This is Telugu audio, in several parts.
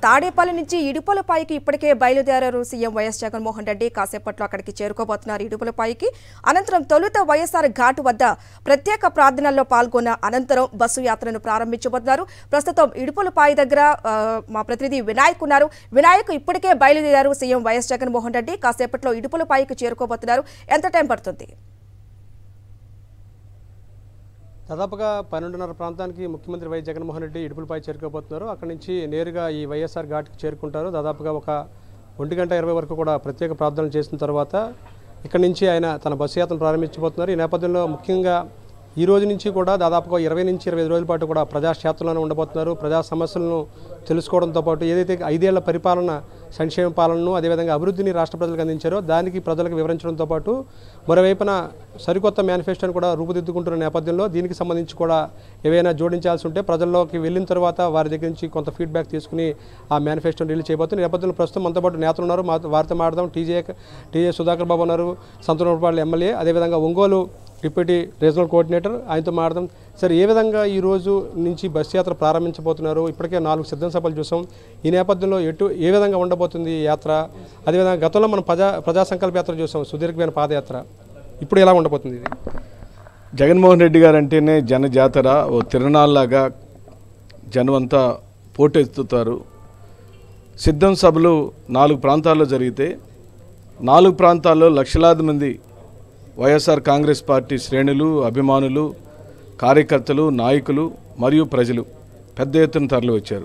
తాడేపల్లి నుంచి ఇడుపులపాయికి ఇప్పటికే బయలుదేరారు సీఎం వైఎస్ జగన్మోహన్ రెడ్డి కాసేపట్లో అక్కడికి చేరుకోబోతున్నారు ఇడుపులపాయికి అనంతరం తొలుత వైఎస్ఆర్ ఘాట్ వద్ద ప్రత్యేక ప్రార్థనల్లో పాల్గొన్న అనంతరం బస్సు యాత్రను ప్రారంభించబోతున్నారు ప్రస్తుతం ఇడుపులపాయి దగ్గర ఆ, మా ప్రతినిధి వినాయక్ ఉన్నారు వినాయక్ ఇప్పటికే బయలుదేరారు సీఎం వైఎస్ జగన్మోహన్ రెడ్డి కాసేపట్లో ఇడుపులపాయికి చేరుకోబోతున్నారు ఎంత టైం పడుతుంది దాదాపుగా పన్నెండున్నర ప్రాంతానికి ముఖ్యమంత్రి వైఎస్ జగన్మోహన్ రెడ్డి ఇడుపులపై చేరుకోబోతున్నారు అక్కడి నుంచి నేరుగా ఈ వైఎస్ఆర్ ఘాట్కి చేరుకుంటారు దాదాపుగా ఒక ఒంటి గంట ఇరవై వరకు కూడా ప్రత్యేక ప్రార్థనలు చేసిన తర్వాత ఇక్కడి నుంచి ఆయన తన బస్సు యాత్రను ప్రారంభించబోతున్నారు ఈ నేపథ్యంలో ముఖ్యంగా ఈ రోజు నుంచి కూడా దాదాపుగా ఇరవై నుంచి ఇరవై ఐదు రోజుల పాటు కూడా ప్రజాక్షేత్రంలోనే ఉండబోతున్నారు ప్రజా సమస్యలను తెలుసుకోవడంతో పాటు ఏదైతే ఐదేళ్ల పరిపాలన సంక్షేమ పాలనను అదేవిధంగా అభివృద్ధిని రాష్ట్ర ప్రజలకు అందించారో దానికి ప్రజలకు వివరించడంతో పాటు మరోవైపున సరికొత్త మేనిఫెస్టోని కూడా రూపుదిద్దుకుంటున్న నేపథ్యంలో దీనికి సంబంధించి కూడా ఏవైనా జోడించాల్సి ఉంటే ప్రజల్లోకి వెళ్ళిన తర్వాత వారి దగ్గర నుంచి కొంత ఫీడ్బ్యాక్ తీసుకుని ఆ మేనిఫెస్టోని రిలీజ్ చేయబోతుంది నేపథ్యంలో ప్రస్తుతం మనతో పాటు నేతలు ఉన్నారు మా వారితో మాట్లాడదాం టీజే టీజే సుధాకర్ బాబు ఉన్నారు సంతనూరుపాళ్ళు ఎమ్మెల్యే అదేవిధంగా ఒంగోలు డిప్యూటీ రీజనల్ కోఆర్డినేటర్ ఆయనతో మాట్లాడదాం సార్ ఏ విధంగా ఈ రోజు నుంచి బస్ యాత్ర ప్రారంభించబోతున్నారు ఇప్పటికే నాలుగు సిద్ధం సభలు చూసాం ఈ నేపథ్యంలో ఎటు ఏ విధంగా ఉండబోతుంది ఈ యాత్ర అదేవిధంగా గతంలో మనం ప్రజా ప్రజా సంకల్ప యాత్ర చూసాం సుదీర్ఘమైన పాదయాత్ర ఇప్పుడు ఎలా ఉండబోతుంది ఇది జగన్మోహన్ రెడ్డి గారు అంటేనే జన జాతర ఓ తిరణాల్లాగా జనం అంతా పోటెత్తుతారు సిద్ధం సభలు నాలుగు ప్రాంతాల్లో జరిగితే నాలుగు ప్రాంతాల్లో లక్షలాది మంది వైఎస్ఆర్ కాంగ్రెస్ పార్టీ శ్రేణులు అభిమానులు కార్యకర్తలు నాయకులు మరియు ప్రజలు పెద్ద ఎత్తున తరలి వచ్చారు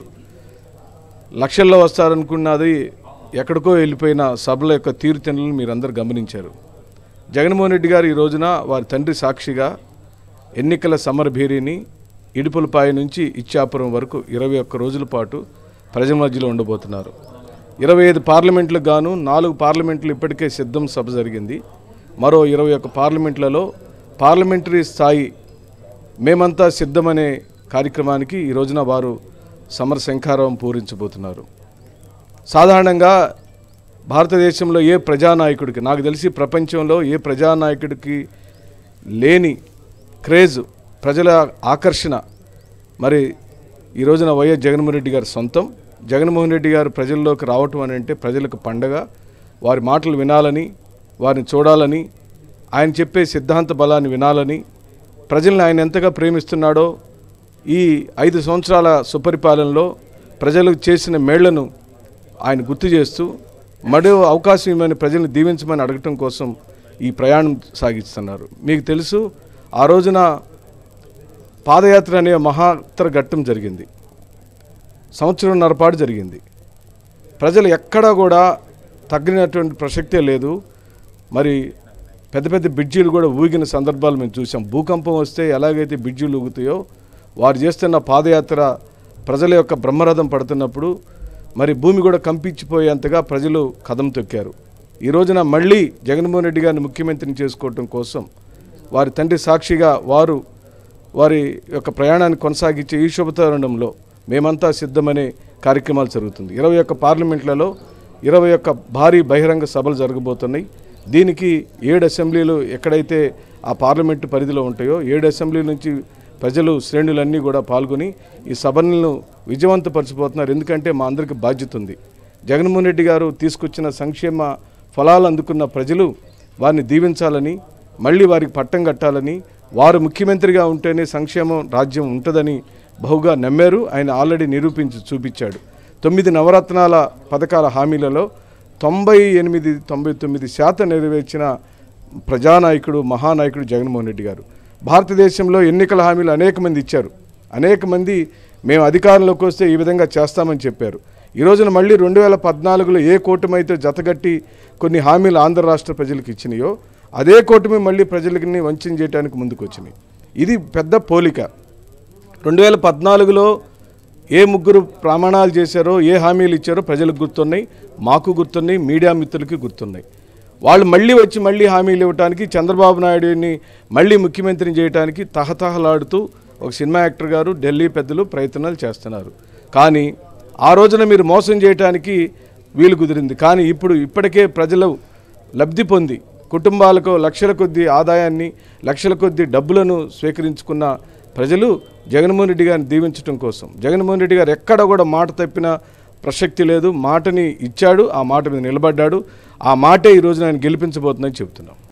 లక్షల్లో వస్తారనుకున్నది ఎక్కడికో వెళ్ళిపోయిన సభల యొక్క తీరుతెన్నులను మీరందరూ గమనించారు జగన్మోహన్ రెడ్డి గారు ఈ రోజున వారి తండ్రి సాక్షిగా ఎన్నికల సమరభేరిని ఇడుపులపాయ నుంచి ఇచ్చాపురం వరకు ఇరవై ఒక్క రోజుల పాటు ప్రజల మధ్యలో ఉండబోతున్నారు ఇరవై ఐదు పార్లమెంట్లకు గాను నాలుగు పార్లమెంట్లు ఇప్పటికే సిద్ధం సభ జరిగింది మరో ఇరవై ఒక్క పార్లమెంట్లలో పార్లమెంటరీ స్థాయి మేమంతా సిద్ధమనే కార్యక్రమానికి ఈ రోజున వారు సమర శంఖారావం పూరించబోతున్నారు సాధారణంగా భారతదేశంలో ఏ ప్రజానాయకుడికి నాకు తెలిసి ప్రపంచంలో ఏ ప్రజానాయకుడికి లేని క్రేజ్ ప్రజల ఆకర్షణ మరి ఈ రోజున వైఎస్ జగన్మోహన్ రెడ్డి గారి సొంతం జగన్మోహన్ రెడ్డి గారు ప్రజల్లోకి రావటం అని అంటే ప్రజలకు పండగ వారి మాటలు వినాలని వారిని చూడాలని ఆయన చెప్పే సిద్ధాంత బలాన్ని వినాలని ప్రజల్ని ఆయన ఎంతగా ప్రేమిస్తున్నాడో ఈ ఐదు సంవత్సరాల సుపరిపాలనలో ప్రజలకు చేసిన మేళ్లను ఆయన గుర్తు చేస్తూ మరో అవకాశం ఇవ్వమని ప్రజల్ని దీవించమని అడగటం కోసం ఈ ప్రయాణం సాగిస్తున్నారు మీకు తెలుసు ఆ రోజున పాదయాత్ర అనే మహాత్తర ఘట్టం జరిగింది సంవత్సరంన్నర పాటు జరిగింది ప్రజలు ఎక్కడా కూడా తగ్గినటువంటి ప్రసక్తే లేదు మరి పెద్ద పెద్ద బ్రిడ్జీలు కూడా ఊగిన సందర్భాలు మేము చూసాం భూకంపం వస్తే ఎలాగైతే బ్రిడ్జీలు ఊగుతాయో వారు చేస్తున్న పాదయాత్ర ప్రజల యొక్క బ్రహ్మరథం పడుతున్నప్పుడు మరి భూమి కూడా కంపించిపోయేంతగా ప్రజలు కదం తొక్కారు ఈ రోజున మళ్ళీ జగన్మోహన్ రెడ్డి గారిని ముఖ్యమంత్రిని చేసుకోవటం కోసం వారి తండ్రి సాక్షిగా వారు వారి యొక్క ప్రయాణాన్ని కొనసాగించే ఈ శుభతరుణంలో మేమంతా సిద్ధమనే కార్యక్రమాలు జరుగుతుంది ఇరవై ఒక్క పార్లమెంట్లలో ఇరవై ఒక్క భారీ బహిరంగ సభలు జరగబోతున్నాయి దీనికి ఏడు అసెంబ్లీలు ఎక్కడైతే ఆ పార్లమెంటు పరిధిలో ఉంటాయో ఏడు అసెంబ్లీ నుంచి ప్రజలు శ్రేణులన్నీ కూడా పాల్గొని ఈ సభలను విజయవంతపరచిపోతున్నారు ఎందుకంటే మా అందరికీ బాధ్యత ఉంది జగన్మోహన్ రెడ్డి గారు తీసుకొచ్చిన సంక్షేమ ఫలాలు అందుకున్న ప్రజలు వారిని దీవించాలని మళ్ళీ వారికి పట్టం కట్టాలని వారు ముఖ్యమంత్రిగా ఉంటేనే సంక్షేమం రాజ్యం ఉంటుందని బహుగా నమ్మారు ఆయన ఆల్రెడీ నిరూపించి చూపించాడు తొమ్మిది నవరత్నాల పథకాల హామీలలో తొంభై ఎనిమిది తొంభై తొమ్మిది శాతం నెరవేర్చిన ప్రజానాయకుడు మహానాయకుడు జగన్మోహన్ రెడ్డి గారు భారతదేశంలో ఎన్నికల హామీలు అనేక మంది ఇచ్చారు అనేక మంది మేము అధికారంలోకి వస్తే ఈ విధంగా చేస్తామని చెప్పారు ఈ రోజున మళ్ళీ రెండు వేల పద్నాలుగులో ఏ కూటమైతే జతగట్టి కొన్ని హామీలు ఆంధ్ర రాష్ట్ర ప్రజలకు ఇచ్చినాయో అదే కూటమి మళ్ళీ ప్రజలకి వంచన చేయడానికి ముందుకు వచ్చినాయి ఇది పెద్ద పోలిక రెండు వేల పద్నాలుగులో ఏ ముగ్గురు ప్రమాణాలు చేశారో ఏ హామీలు ఇచ్చారో ప్రజలకు గుర్తున్నాయి మాకు గుర్తున్నాయి మీడియా మిత్రులకి గుర్తున్నాయి వాళ్ళు మళ్ళీ వచ్చి మళ్ళీ హామీలు ఇవ్వడానికి చంద్రబాబు నాయుడుని మళ్ళీ ముఖ్యమంత్రిని చేయడానికి తహతహలాడుతూ ఒక సినిమా యాక్టర్ గారు ఢిల్లీ పెద్దలు ప్రయత్నాలు చేస్తున్నారు కానీ ఆ రోజున మీరు మోసం చేయడానికి వీలు కుదిరింది కానీ ఇప్పుడు ఇప్పటికే ప్రజలు లబ్ధి పొంది కుటుంబాలకు లక్షల కొద్ది ఆదాయాన్ని లక్షల కొద్ది డబ్బులను స్వీకరించుకున్న ప్రజలు జగన్మోహన్ రెడ్డి గారిని దీవించడం కోసం జగన్మోహన్ రెడ్డి గారు ఎక్కడ కూడా మాట తప్పినా ప్రసక్తి లేదు మాటని ఇచ్చాడు ఆ మాట మీద నిలబడ్డాడు ఆ మాటే ఈరోజు ఆయన గెలిపించబోతుందని చెప్తున్నాం